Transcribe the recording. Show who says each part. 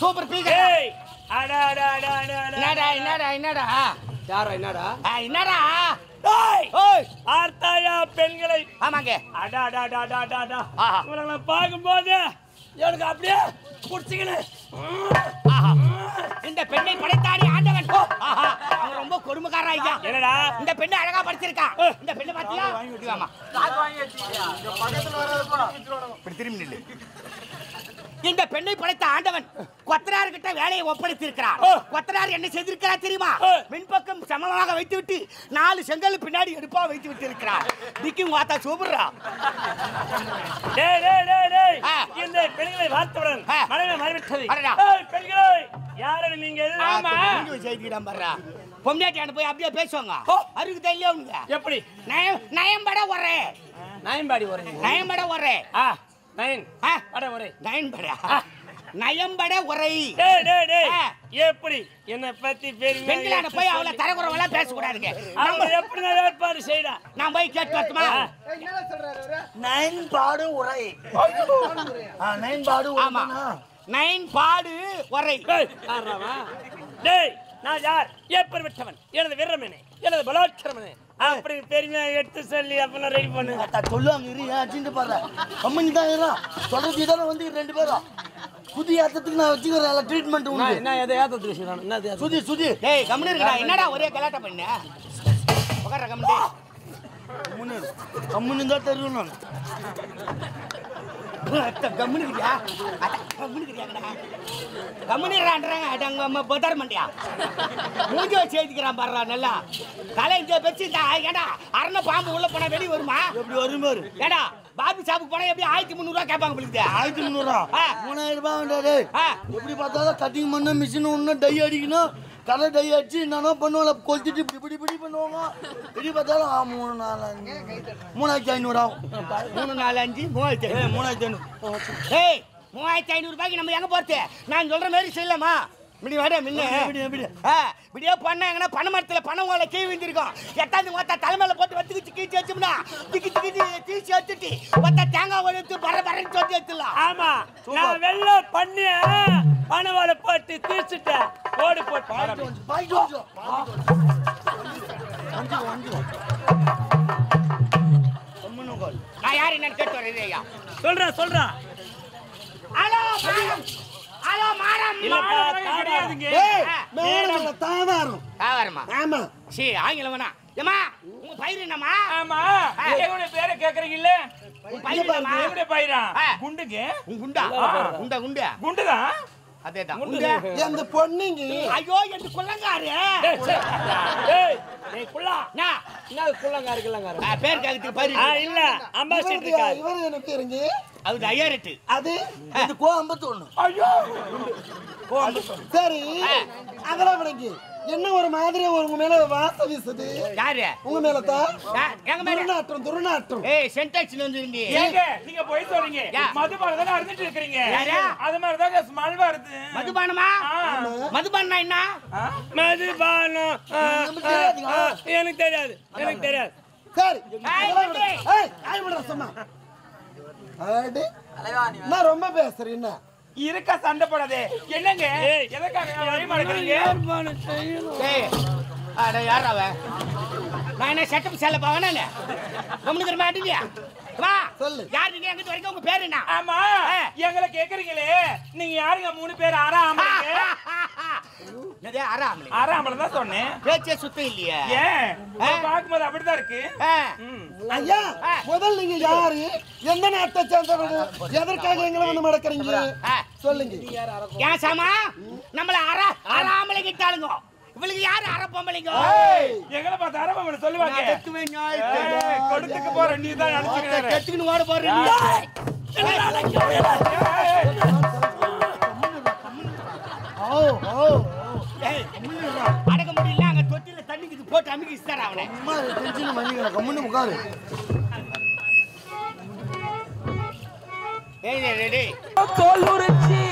Speaker 1: Super பீக
Speaker 2: ஏய் அடா அடா அடா அடா அடா
Speaker 1: என்னடா என்னடா என்னடா
Speaker 3: யாரா என்னடா
Speaker 1: ஆ, என்னடா
Speaker 2: டேய்
Speaker 1: ஓய்
Speaker 2: பார்த்தாயா பெண்களை
Speaker 1: ஆமாங்க
Speaker 2: அடா அடா அடா அடா அடா அடா
Speaker 1: ஆஹா.
Speaker 2: இவங்களை பார்க்கும்போது எனக்கு அப்படியே குடிச்சிக்கணும்
Speaker 1: ஆஹா. இந்த பெண்ணை படைத்தாடி ஆண்டவன் ஆஹா அவன் ரொம்ப கொடுமைக்காரன் ஐயா
Speaker 2: என்னடா
Speaker 1: இந்த பெண்ணை அழகா படிச்சிருக்கான் இந்த பெண்ணை பாத்தியா இப்படி வாமா இப்படி திரும்பி நில்லு இந்த பெண்ணை படைத்த ஆண்டவன் கொத்தனார் கிட்ட வேலையை ஒப்படைத்திருக்கிறார் கொத்தனார் என்ன செய்திருக்கிறார் தெரியுமா மின்பக்கம் சமமாக வைத்துவிட்டு நாலு செங்கல் பின்னாடி எடுப்பா வைத்து விட்டு இருக்கிறார் டிக்கிங் வாத்தா சூப்பர்ரா
Speaker 2: டேய் டேய் டேய் டேய்
Speaker 1: ஆ.
Speaker 2: இந்த பெண்களை பார்த்தவுடன்
Speaker 1: ஆ.
Speaker 2: மனைவி மறைவிட்டது
Speaker 1: அடடா.
Speaker 2: ஏய் பெண்களே யாரடி நீங்க ஆமா
Speaker 1: செய்திக்கிறான் பாரு பொம்னாட்டி போய் அப்படியே பேசுவாங்க அருக்கு தெரியல உனக்கு
Speaker 2: எப்படி
Speaker 1: நயம் நயம்பட ஒரே
Speaker 3: நாயம்பாடி ஒரு
Speaker 1: நயம்பட ஒரே
Speaker 2: ஆ நயன்
Speaker 1: ஆ,
Speaker 2: அட ஒரே
Speaker 1: நயன்பட நயம்பட உரை
Speaker 2: டேய் டேய் டேய்
Speaker 1: ஆ.
Speaker 2: எப்படி என்ன பத்தி பெருமை
Speaker 1: பெண்களான போய் அவளை தரக்குறவெல்லாம் பேசக்கூடாதுங்க
Speaker 2: அவங்க எப்படி நான் ஏற்பாடு செய்யடா
Speaker 1: நான் போய் கேட்டு வரட்டுமா
Speaker 4: நைன் பாடு உரை ஆ, நைன் பாடு
Speaker 1: ஆமா நயன் பாடு உரை
Speaker 2: டேய் ஆறாவா டேய் நான் யார் எப்படி விட்டவன் எனது வீரமேனே எனது பலாட்சரமனே அப்படி பெருமையா எடுத்து சொல்லி அப்பெல்லாம் ரெடி பண்ணுங்க
Speaker 4: சொல்லுவாங்க இரு ஏன் அடிச்சுட்டு பாரு கம்மனி தான் இருறான் சொல்றது தானே வந்து ரெண்டு பேரும் புதிய ஏத்தத்துக்கு நான் வச்சுக்கிறேன் ட்ரீட்மெண்ட் உண்டு
Speaker 3: என்ன எதை ஏத்தத்து விஷயம் என்ன எதை
Speaker 4: சுதி சுதி
Speaker 1: டேய் கம்முனு இருக்கடா என்னடா ஒரே கலாட்டம் பண்ண உட்கார கம்முனு
Speaker 4: கம்முன்னு இரு. கம்முன்னு தான் தெரியும் நான்
Speaker 1: கம்முனு இருக்கியா கம்முனு இருக்கியாங்கடா கம்முனு இருறான்றாங்க அடங்க அம்மா பதர் மண்டியா மூஞ்சி வச்சு எழுதிக்கிறான் பாடுறா நல்லா தலை இந்த பெருசு இந்த ஏடா அரண பாம்பு உள்ள போனா வெளியே வருமா
Speaker 4: எப்படி வரும் பாரு
Speaker 1: ஏடா பாபி ஷாப்புக்கு போனா எப்படி ஆயிரத்தி முந்நூறுவா கேட்பாங்க உங்களுக்கு
Speaker 4: ஆயிரத்தி முந்நூறுவா
Speaker 1: ஆ.
Speaker 4: மூணாயிரம் ரூபாய் வேண்டாரு
Speaker 1: ஆ.
Speaker 4: எப்படி பார்த்தாலும் கட்டிங் பண்ண மிஷின் ஒன்று டை அடிக்கணும் கடை டை அடிச்சு என்னென்ன பண்ணுவாங்க கொளுத்திட்டு இப்படி இப்படி இப்படி பண்ணுவாங்க இப்படி பார்த்தாலும் ஆ, மூணு நாலு அஞ்சு மூணாயிரத்தி ஐநூறு ஆகும்
Speaker 1: மூணு நாலு அஞ்சு மூவாயிரத்தி
Speaker 4: ஏ மூணாயிரத்தி ஐநூறு
Speaker 1: ஏய் மூவாயிரத்தி ஐநூறு ரூபாய்க்கு நம்ம எங்க போறது நான் சொல்ற மாதிரி செய்யலாமா இப்படி வாடா முன்ன
Speaker 4: எப்படி எப்படி
Speaker 1: ஆ இப்படியே பண்ணாங்கன்னா பனை மரத்துல பனை ஓலை கீ விழுந்திருக்கும் எட்டாந்து மொத்த தலைமையில போட்டு வத்துக்கிச்சு கீச்சு வச்சோம்னா திக்கி திக்கி தீச்சு வச்சுட்டு மொத்த தேங்காய் ஒழுத்து பர பரன்னு சொல்லி வச்சிடலாம்
Speaker 2: ஆமா நான் வெள்ள பண்ணி பணவாளை போட்டு தீர்ச்சிட்டேன் ஓடி போட்டு ஆரம்பி.
Speaker 4: பாய்ட்டு வந்து அஞ்சு அஞ்சு கம்முன்னு உட்காரு.
Speaker 1: நான் யார் என்னன்னு கேட்டு வரேன் ஐயா
Speaker 2: சொல்றேன் சொல்றேன்
Speaker 1: ஹலோ மாடம் ஹலோ மாடம்
Speaker 2: இல்லப்பா தாடாதுங்க
Speaker 4: ஏய், மேடம் இல்ல, தாவாரம்.
Speaker 1: காவாரமா
Speaker 4: ஆமா
Speaker 1: சி ஆங்கிலம் வேணா ஏமா உங்க பயிர் என்னம்மா
Speaker 5: ஆமா எங்களுடைய பேரை கேக்குறீங்கல்ல
Speaker 1: உங்க பயிர் என்னம்மா
Speaker 5: எங்களுடைய பயிரா
Speaker 1: ஆ.
Speaker 5: குண்டுங்க
Speaker 1: உங்க குண்டா குண்டா குண்டா
Speaker 5: குண்டுதான்
Speaker 1: அதேதான் குண்டா
Speaker 4: அந்த பொண்ணுங்க
Speaker 1: ஐயோ என் குள்ளங்காரு
Speaker 2: டேய், சே. டேய், டேய், குள்ளா.
Speaker 1: நான்
Speaker 3: என்ன குள்ளங்காரு கிள்ளங்காரு
Speaker 1: ஆ, பேர் கேட்கறதுக்கு பயிர்
Speaker 2: ஆ, இல்ல அம்பாசிடர்
Speaker 4: இவருக்கு
Speaker 2: இருக்காரு
Speaker 4: இவரு என்ன பேருங்க
Speaker 1: அது ஐயாயிரத்து
Speaker 4: அது இது கோ ஐம்பத்தொன்னு
Speaker 5: ஐயோ
Speaker 4: சரி அதெல்லாம் விடுங்க என்ன ஒரு மாதிரி உங்க மேல வாசம் வீசுது
Speaker 1: யாரு
Speaker 4: உங்க மேல தான்
Speaker 1: யா- எங்க மேல
Speaker 4: துர்நாற்றம் துர்நாற்றம்
Speaker 1: ஏய் சென்டெக்ஸ்ல வந்து இருந்தி
Speaker 5: ஏங்க நீங்க போய் சொல்றீங்க
Speaker 1: யா.
Speaker 5: மதுபானம் தானே அருந்துட்டு இருக்கிறீங்க
Speaker 1: யாரு?
Speaker 5: அது மாதிரி தாங்க ஸ்மெல் வருது
Speaker 1: மதுபானமா
Speaker 5: ஆ.
Speaker 1: மதுபானம் என்ன
Speaker 5: ஆ?
Speaker 2: மதுபானம் ஆ,
Speaker 4: நமக்கு
Speaker 2: ஆ,
Speaker 4: தெரியாதுங்க.
Speaker 2: ஆ, எனக்கு தெரியாது எனக்கு தெரியாது
Speaker 4: சரி
Speaker 1: ஏய்,
Speaker 4: அதெல்லாம் விடு.
Speaker 1: தம்பி.
Speaker 4: ஏய், ஆய் விடுறா சும்மா அடி. நான் ரொம்ப பேசுறேன் என்ன
Speaker 5: இருக்க சண்டை போடாதே என்னங்க
Speaker 2: ஏய்.
Speaker 5: எதுக்காக வழி மறக்கிறீங்க
Speaker 1: ஏய் அட யார் அவ நான் என்ன செட்டப் செல்ல பாவனே கம்முனுக்கிற மாட்டீங்க வா
Speaker 4: சொல்லு.
Speaker 1: யார் நீங்க எங்கிட்ட வரைக்கும் உங்க பேர் என்ன
Speaker 5: ஆமா
Speaker 1: ஆ.
Speaker 5: எங்களை கேக்குறீங்களே நீங்க யாருங்க மூணு பேர் ஆறாமலைங்க
Speaker 1: என்னது ஆறாமலே
Speaker 5: ஆறாமலை தான் சொன்னேன்
Speaker 1: பேச்சே சுத்தம் இல்லையே
Speaker 5: ஏன்
Speaker 1: ஆ.
Speaker 5: பார்க்கும்போது அப்படிதான் இருக்கு
Speaker 1: ஆ.
Speaker 5: ம்.
Speaker 4: ஐயா
Speaker 1: ஆ.
Speaker 4: முதல் நீங்க யாரு எந்த நாட்டை சேர்ந்தவங்க எதற்காக எங்களை வந்து மடக்கிறீங்க
Speaker 1: ஆ.
Speaker 4: சொல்லுங்க
Speaker 1: ஏன் சாமா நம்மள அற அறாமலை கிட்டாளுங்க இவளுக்கு யாரு அற பொம்பளைங்க
Speaker 4: ஏய்,
Speaker 5: எங்களை பார்த்து ஆறாமலை சொல்லுவாங்க
Speaker 1: நான் வெட்டுவேன் நியாயத்தை.
Speaker 5: ஏய், கொடுத்துக்கு போற நீ தான் நினைச்சுக்கிறேன்
Speaker 1: கெட்டுக்கின்னு ஓட போறேன்
Speaker 4: ஓ ஓ
Speaker 1: ஏய், அடக்க முடியல அங்க தொட்டில தண்ணிக்கு போட்டு அமுக்கி இஸ்தாரா அவனை
Speaker 4: அம்மா டென்ஷன் பண்ணிக்கல கம்முன்னு உட்காரு
Speaker 1: ஏய் டேய், டேய், டேய்
Speaker 5: தோல் உரிச்சி